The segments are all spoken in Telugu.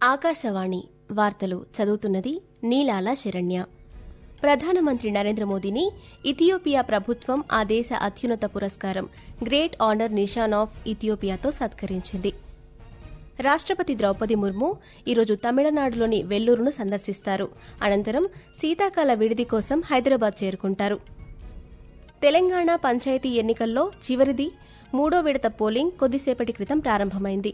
ఆకాశవాణి వార్తలు చదువుతున్నది నీలాల శరణ్య ప్రధానమంత్రి నరేంద్ర మోదీని ఇథియోపియా ప్రభుత్వం ఆ దేశ అత్యున్నత పురస్కారం గ్రేట్ ఆనర్ నిషాన్ ఆఫ్ ఇథియోపియాతో సత్కరించింది రాష్ట్రపతి ద్రౌపది ముర్ము ఈరోజు తమిళనాడులోని వెల్లూరును సందర్శిస్తారు అనంతరం శీతాకాల విడిది కోసం హైదరాబాద్ చేరుకుంటారు తెలంగాణ పంచాయతీ ఎన్నికల్లో చివరిది మూడో విడత పోలింగ్ కొద్దిసేపటి క్రితం ప్రారంభమైంది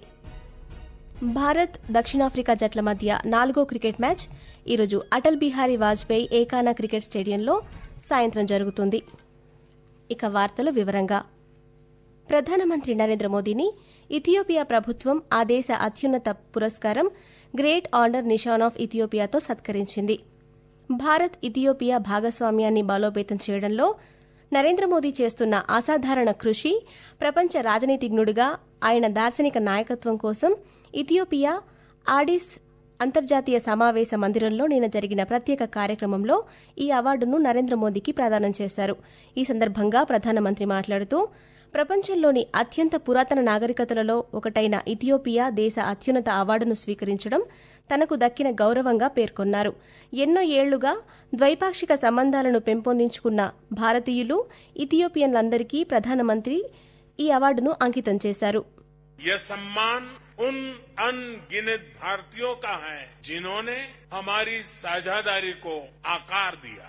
భారత్ దక్షిణాఫ్రికా జట్ల మధ్య నాలుగో క్రికెట్ మ్యాచ్ ఈరోజు అటల్ బిహారీ వాజ్పేయి ఏకానా క్రికెట్ స్టేడియంలో సాయంత్రం జరుగుతుంది ఇక వార్తలు వివరంగా ప్రధానమంత్రి నరేంద్ర మోదీని ఇథియోపియా ప్రభుత్వం ఆ దేశ అత్యున్నత పురస్కారం గ్రేట్ ఆనర్ నిషాన్ ఆఫ్ ఇథియోపియాతో సత్కరించింది భారత్ ఇథియోపియా భాగస్వామ్యాన్ని బలోపేతం చేయడంలో నరేంద్ర మోదీ చేస్తున్న అసాధారణ కృషి ప్రపంచ రాజనీతిజ్ఞుడిగా ఆయన దార్శనిక నాయకత్వం కోసం ఇథియోపియా ఆడిస్ అంతర్జాతీయ సమావేశ మందిరంలో నిన్న జరిగిన ప్రత్యేక కార్యక్రమంలో ఈ అవార్డును నరేంద్ర మోదీకి ప్రదానం చేశారు ఈ సందర్భంగా ప్రధానమంత్రి మాట్లాడుతూ ప్రపంచంలోని అత్యంత పురాతన నాగరికతలలో ఒకటైన ఇథియోపియా దేశ అత్యున్నత అవార్డును స్వీకరించడం తనకు దక్కిన గౌరవంగా పేర్కొన్నారు ఎన్నో ఏళ్లుగా ద్వైపాక్షిక సంబంధాలను పెంపొందించుకున్న భారతీయులు ఇథియోపియన్లందరికీ ప్రధానమంత్రి ఈ అవార్డును అంకితం చేశారు यह सम्मान उन अनगिनत भारतीयों का है जिन्होंने हमारी साझादारी को आकार दिया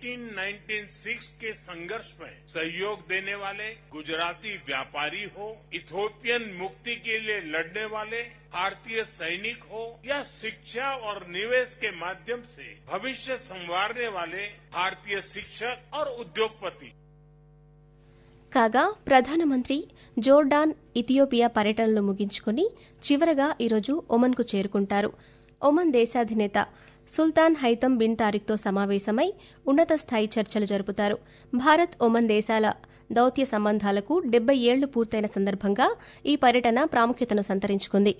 1896 के संघर्ष में सहयोग देने वाले गुजराती व्यापारी हो इथोपियन मुक्ति के लिए लड़ने वाले भारतीय सैनिक हो या शिक्षा और निवेश के माध्यम से भविष्य संवारने वाले भारतीय शिक्षक और उद्योगपति కాగా ప్రధానమంత్రి జోర్డాన్ ఇథియోపియా పర్యటనలు ముగించుకుని చివరగా ఈరోజు ఒమన్కు చేరుకుంటారు ఒమన్ దేశాధినేత సుల్తాన్ హైతం బిన్ తారిక్తో సమావేశమై ఉన్నత స్థాయి చర్చలు జరుపుతారు భారత్ ఒమన్ దేశాల దౌత్య సంబంధాలకు డెబ్బై ఏళ్లు పూర్తయిన సందర్భంగా ఈ పర్యటన ప్రాముఖ్యతను సంతరించుకుంది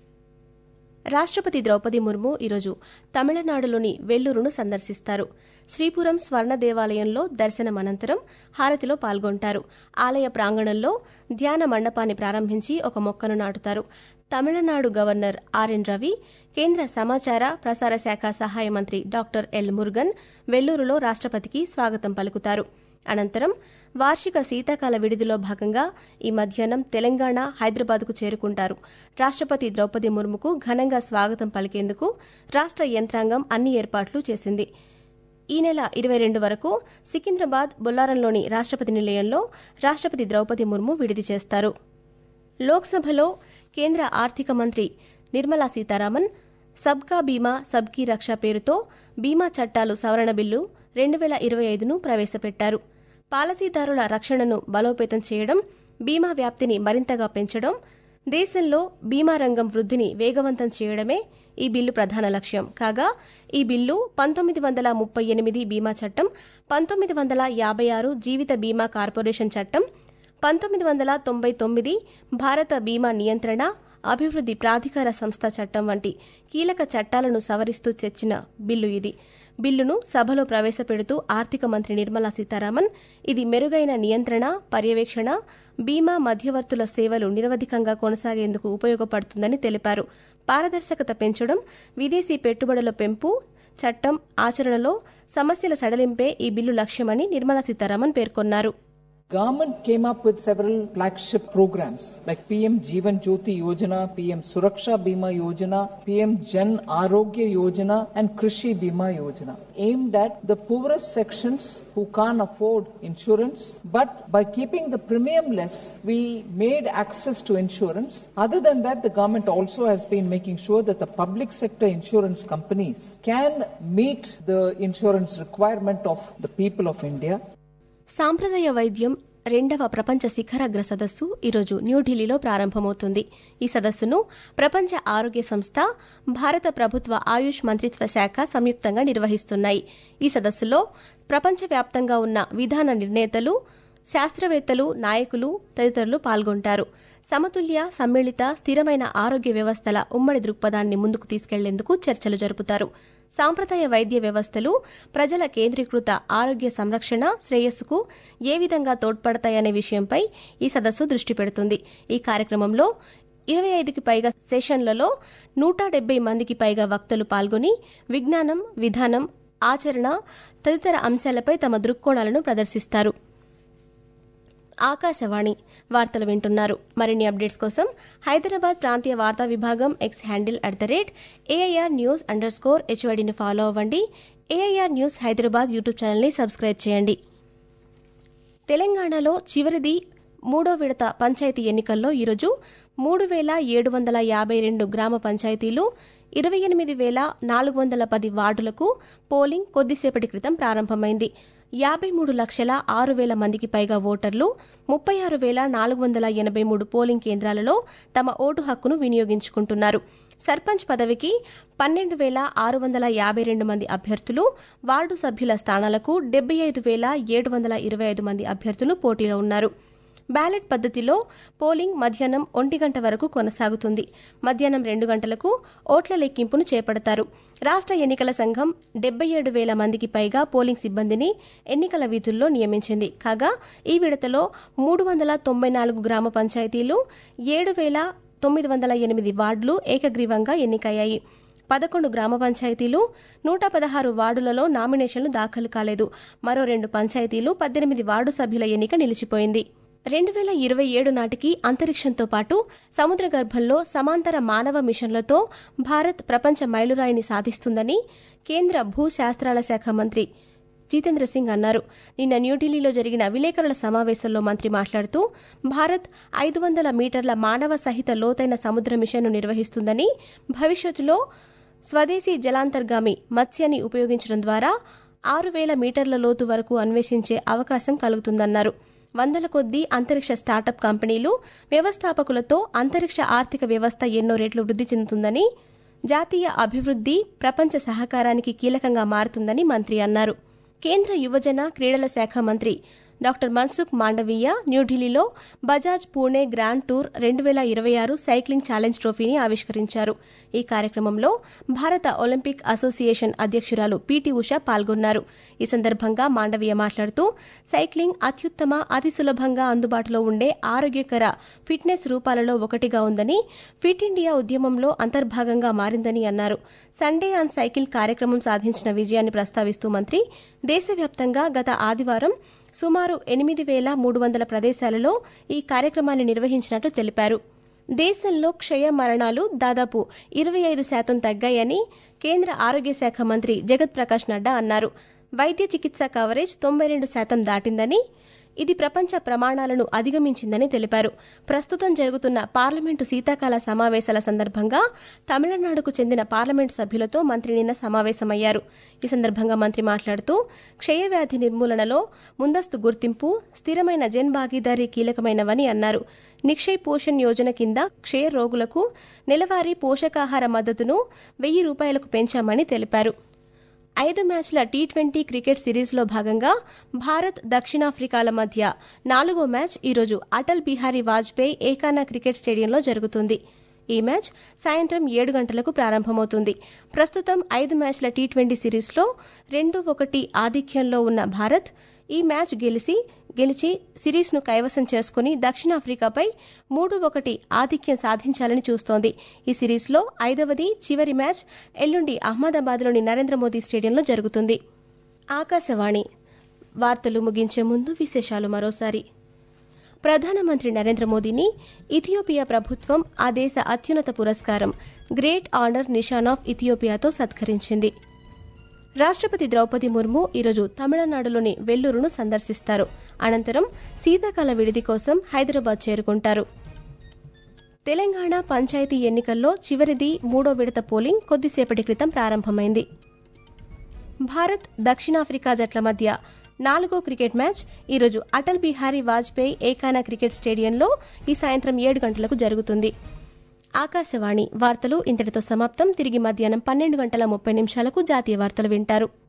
రాష్ట్రపతి ద్రౌపది ముర్ము ఈరోజు తమిళనాడులోని వెల్లూరును సందర్శిస్తారు శ్రీపురం స్వర్ణ దేవాలయంలో దర్శనం అనంతరం హారతిలో పాల్గొంటారు ఆలయ ప్రాంగణంలో ధ్యాన మండపాన్ని ప్రారంభించి ఒక మొక్కను నాటుతారు తమిళనాడు గవర్నర్ ఆర్ఎన్ రవి కేంద్ర సమాచార ప్రసార శాఖ సహాయ మంత్రి డాక్టర్ ఎల్ మురుగన్ వెల్లూరులో రాష్ట్రపతికి స్వాగతం పలుకుతారు అనంతరం వార్షిక శీతాకాల విడిదిలో భాగంగా ఈ మధ్యాహ్నం తెలంగాణ హైదరాబాద్కు చేరుకుంటారు రాష్ట్రపతి ద్రౌపది ముర్ముకు ఘనంగా స్వాగతం పలికేందుకు రాష్ట్ర యంత్రాంగం అన్ని ఏర్పాట్లు చేసింది ఈ నెల ఇరవై రెండు వరకు సికింద్రాబాద్ బొల్లారంలోని రాష్ట్రపతి నిలయంలో రాష్ట్రపతి ద్రౌపది ముర్ము విడిది చేస్తారు లోక్సభలో కేంద్ర ఆర్థిక మంత్రి నిర్మలా సీతారామన్ సబ్కా బీమా సబ్కీ రక్ష పేరుతో బీమా చట్టాలు సవరణ బిల్లు రెండు వేల ఇరవై ఐదును ప్రవేశపెట్టారు పాలసీదారుల రక్షణను బలోపేతం చేయడం బీమా వ్యాప్తిని మరింతగా పెంచడం దేశంలో బీమా రంగం వృద్ధిని వేగవంతం చేయడమే ఈ బిల్లు ప్రధాన లక్ష్యం కాగా ఈ బిల్లు పంతొమ్మిది వందల ముప్పై ఎనిమిది బీమా చట్టం పంతొమ్మిది వందల యాభై ఆరు జీవిత బీమా కార్పొరేషన్ చట్టం పంతొమ్మిది వందల తొంభై తొమ్మిది భారత బీమా నియంత్రణ అభివృద్ది ప్రాధికార సంస్థ చట్టం వంటి కీలక చట్టాలను సవరిస్తూ తెచ్చిన బిల్లు ఇది బిల్లును సభలో ప్రవేశపెడుతూ ఆర్థిక మంత్రి నిర్మలా సీతారామన్ ఇది మెరుగైన నియంత్రణ పర్యవేక్షణ బీమా మధ్యవర్తుల సేవలు నిరవధికంగా కొనసాగేందుకు ఉపయోగపడుతుందని తెలిపారు పారదర్శకత పెంచడం విదేశీ పెట్టుబడుల పెంపు చట్టం ఆచరణలో సమస్యల సడలింపే ఈ బిల్లు లక్ష్యమని నిర్మలా సీతారామన్ పేర్కొన్నారు Government came up with several flagship programs like PM Jeevan Jyoti Yojana, PM Suraksha Bima Yojana, PM Jan Arogya Yojana, and Krishi Bima Yojana, aimed at the poorest sections who can't afford insurance. But by keeping the premium less, we made access to insurance. Other than that, the government also has been making sure that the public sector insurance companies can meet the insurance requirement of the people of India. సాంప్రదాయ వైద్యం రెండవ ప్రపంచ శిఖరాగ్ర సదస్సు ఈరోజు న్యూఢిల్లీలో ప్రారంభమవుతుంది ఈ సదస్సును ప్రపంచ ఆరోగ్య సంస్థ భారత ప్రభుత్వ ఆయుష్ మంత్రిత్వ శాఖ సంయుక్తంగా నిర్వహిస్తున్నాయి ఈ సదస్సులో ప్రపంచవ్యాప్తంగా ఉన్న విధాన నిర్ణేతలు శాస్త్రవేత్తలు నాయకులు తదితరులు పాల్గొంటారు సమతుల్య సమ్మిళిత స్థిరమైన ఆరోగ్య వ్యవస్థల ఉమ్మడి దృక్పథాన్ని ముందుకు తీసుకెళ్లేందుకు చర్చలు జరుపుతారు సాంప్రదాయ వైద్య వ్యవస్థలు ప్రజల కేంద్రీకృత ఆరోగ్య సంరక్షణ శ్రేయస్సుకు ఏ విధంగా తోడ్పడతాయనే విషయంపై ఈ సదస్సు దృష్టి పెడుతుంది ఈ కార్యక్రమంలో ఇరవై ఐదుకి పైగా సెషన్లలో నూట డెబ్బై మందికి పైగా వక్తలు పాల్గొని విజ్ఞానం విధానం ఆచరణ తదితర అంశాలపై తమ దృక్కోణాలను ప్రదర్శిస్తారు ఆకాశవాణి వార్తలు వింటున్నారు మరిన్ని అప్డేట్స్ కోసం హైదరాబాద్ ప్రాంతీయ వార్తా విభాగం X handle at the rate AIR news underscore స్కోర్ హెచ్వైడిని ఫాలో అవ్వండి ఏఐఆర్ న్యూస్ హైదరాబాద్ యూట్యూబ్ ఛానల్ని సబ్స్క్రైబ్ చేయండి తెలంగాణలో చివరిది మూడో విడత పంచాయతీ ఎన్నికల్లో ఈరోజు మూడు వేల ఏడు వందల యాభై రెండు గ్రామ పంచాయతీలు ఇరవై ఎనిమిది వేల నాలుగు వందల పది వార్డులకు పోలింగ్ కొద్దిసేపటి క్రితం ప్రారంభమైంది యాభై మూడు లక్షల ఆరు వేల మందికి పైగా ఓటర్లు ముప్పై ఆరు వేల నాలుగు వందల ఎనభై మూడు పోలింగ్ కేంద్రాలలో తమ ఓటు హక్కును వినియోగించుకుంటున్నారు సర్పంచ్ పదవికి పన్నెండు వేల ఆరు వందల యాభై రెండు మంది అభ్యర్థులు వార్డు సభ్యుల స్థానాలకు డెబ్బై ఐదు వేల ఏడు వందల ఇరవై ఐదు మంది అభ్యర్థులు పోటీలో ఉన్నారు బ్యాలెట్ పద్ధతిలో పోలింగ్ మధ్యాహ్నం ఒంటి గంట వరకు కొనసాగుతుంది మధ్యాహ్నం రెండు గంటలకు ఓట్ల లెక్కింపును చేపడతారు రాష్ట్ర ఎన్నికల సంఘం డెబ్బై ఏడు వేల మందికి పైగా పోలింగ్ సిబ్బందిని ఎన్నికల విధుల్లో నియమించింది కాగా ఈ విడతలో మూడు వందల తొంభై నాలుగు గ్రామ పంచాయతీలు ఏడు వేల తొమ్మిది వందల ఎనిమిది వార్డులు ఏకగ్రీవంగా ఎన్నికయ్యాయి పదకొండు గ్రామ పంచాయతీలు నూట పదహారు వార్డులలో నామినేషన్లు దాఖలు కాలేదు మరో రెండు పంచాయతీలు పద్దెనిమిది వార్డు సభ్యుల ఎన్నిక నిలిచిపోయింది రెండు వేల ఇరవై ఏడు నాటికి అంతరిక్షంతో పాటు సముద్ర గర్భంలో సమాంతర మానవ మిషన్లతో భారత్ ప్రపంచ మైలురాయిని సాధిస్తుందని కేంద్ర భూశాస్త్రాల శాఖ మంత్రి జితేంద్ర సింగ్ అన్నారు నిన్న న్యూఢిల్లీలో జరిగిన విలేకరుల సమావేశంలో మంత్రి మాట్లాడుతూ భారత్ ఐదు వందల మీటర్ల మానవ సహిత లోతైన సముద్ర మిషన్ను నిర్వహిస్తుందని భవిష్యత్తులో స్వదేశీ జలాంతర్గామి మత్స్యాన్ని ఉపయోగించడం ద్వారా ఆరు వేల మీటర్ల లోతు వరకు అన్వేషించే అవకాశం కలుగుతుందన్నారు వందల కొద్దీ అంతరిక్ష స్టార్టప్ కంపెనీలు వ్యవస్థాపకులతో అంతరిక్ష ఆర్థిక వ్యవస్థ ఎన్నో రెట్లు వృద్ధి చెందుతుందని జాతీయ అభివృద్ధి ప్రపంచ సహకారానికి కీలకంగా మారుతుందని మంత్రి అన్నారు కేంద్ర యువజన క్రీడల శాఖ మంత్రి డాక్టర్ మన్సుఖ్ మాండవీయ న్యూఢిల్లీలో బజాజ్ పూణే గ్రాండ్ టూర్ రెండు వేల ఇరవై ఆరు సైక్లింగ్ ఛాలెంజ్ ట్రోఫీని ఆవిష్కరించారు ఈ కార్యక్రమంలో భారత ఒలింపిక్ అసోసియేషన్ అధ్యక్షురాలు పీటీ ఉష పాల్గొన్నారు ఈ సందర్భంగా మాండవీయ మాట్లాడుతూ సైక్లింగ్ అత్యుత్తమ అతి సులభంగా అందుబాటులో ఉండే ఆరోగ్యకర ఫిట్నెస్ రూపాలలో ఒకటిగా ఉందని ఫిట్ ఇండియా ఉద్యమంలో అంతర్భాగంగా మారిందని అన్నారు సండే ఆన్ సైకిల్ కార్యక్రమం సాధించిన విజయాన్ని ప్రస్తావిస్తూ మంత్రి దేశవ్యాప్తంగా గత ఆదివారం సుమారు ఎనిమిది వేల మూడు వందల ప్రదేశాలలో ఈ కార్యక్రమాన్ని నిర్వహించినట్లు తెలిపారు దేశంలో క్షయ మరణాలు దాదాపు ఇరవై ఐదు శాతం తగ్గాయని కేంద్ర ఆరోగ్య శాఖ మంత్రి జగత్ ప్రకాష్ నడ్డా అన్నారు వైద్య చికిత్స కవరేజ్ తొంభై రెండు శాతం దాటిందని ఇది ప్రపంచ ప్రమాణాలను అధిగమించిందని తెలిపారు ప్రస్తుతం జరుగుతున్న పార్లమెంటు శీతాకాల సమావేశాల సందర్భంగా తమిళనాడుకు చెందిన పార్లమెంటు సభ్యులతో మంత్రి నిన్న సమావేశమయ్యారు ఈ సందర్భంగా మంత్రి మాట్లాడుతూ క్షయవ్యాధి నిర్మూలనలో ముందస్తు గుర్తింపు స్థిరమైన జన్ భాగీదారీ కీలకమైనవని అన్నారు నిక్షయ్ పోషణ్ యోజన కింద క్షయ రోగులకు నెలవారీ పోషకాహార మద్దతును వెయ్యి రూపాయలకు పెంచామని తెలిపారు ఐదు మ్యాచ్ల టీ ట్వంటీ క్రికెట్ సిరీస్లో భాగంగా భారత్ దక్షిణాఫ్రికాల మధ్య నాలుగో మ్యాచ్ ఈరోజు అటల్ బిహారీ వాజ్పేయి ఏకానా క్రికెట్ స్టేడియంలో జరుగుతుంది ఈ మ్యాచ్ సాయంత్రం ఏడు గంటలకు ప్రారంభమవుతుంది ప్రస్తుతం ఐదు మ్యాచ్ల టీ ట్వంటీ సిరీస్లో రెండు ఒకటి ఆధిక్యంలో ఉన్న భారత్ ఈ మ్యాచ్ గెలిచి గెలిచి సిరీస్ను కైవసం చేసుకుని దక్షిణాఫ్రికాపై మూడు ఒకటి ఆధిక్యం సాధించాలని చూస్తోంది ఈ సిరీస్లో ఐదవది చివరి మ్యాచ్ ఎల్లుండి అహ్మదాబాద్లోని నరేంద్ర మోదీ స్టేడియంలో జరుగుతుంది ఆకాశవాణి వార్తలు ముగించే ముందు విశేషాలు మరోసారి ప్రధానమంత్రి నరేంద్ర మోదీని ఇథియోపియా ప్రభుత్వం ఆ దేశ అత్యున్నత పురస్కారం గ్రేట్ ఆనర్ నిషాన్ ఆఫ్ ఇథియోపియాతో సత్కరించింది రాష్ట్రపతి ద్రౌపది ముర్ము ఈరోజు తమిళనాడులోని వెల్లూరును సందర్శిస్తారు అనంతరం శీతాకాల విడిది కోసం హైదరాబాద్ చేరుకుంటారు తెలంగాణ పంచాయతీ ఎన్నికల్లో చివరిది మూడో విడత పోలింగ్ కొద్దిసేపటి క్రితం ప్రారంభమైంది భారత్ దక్షిణాఫ్రికా జట్ల మధ్య నాలుగో క్రికెట్ మ్యాచ్ ఈరోజు అటల్ బిహారీ వాజ్పేయి ఏకానా క్రికెట్ స్టేడియంలో ఈ సాయంత్రం ఏడు గంటలకు జరుగుతుంది ఆకాశవాణి వార్తలు ఇంతటితో సమాప్తం తిరిగి మధ్యాహ్నం పన్నెండు గంటల ముప్పై నిమిషాలకు జాతీయ వార్తలు వింటారు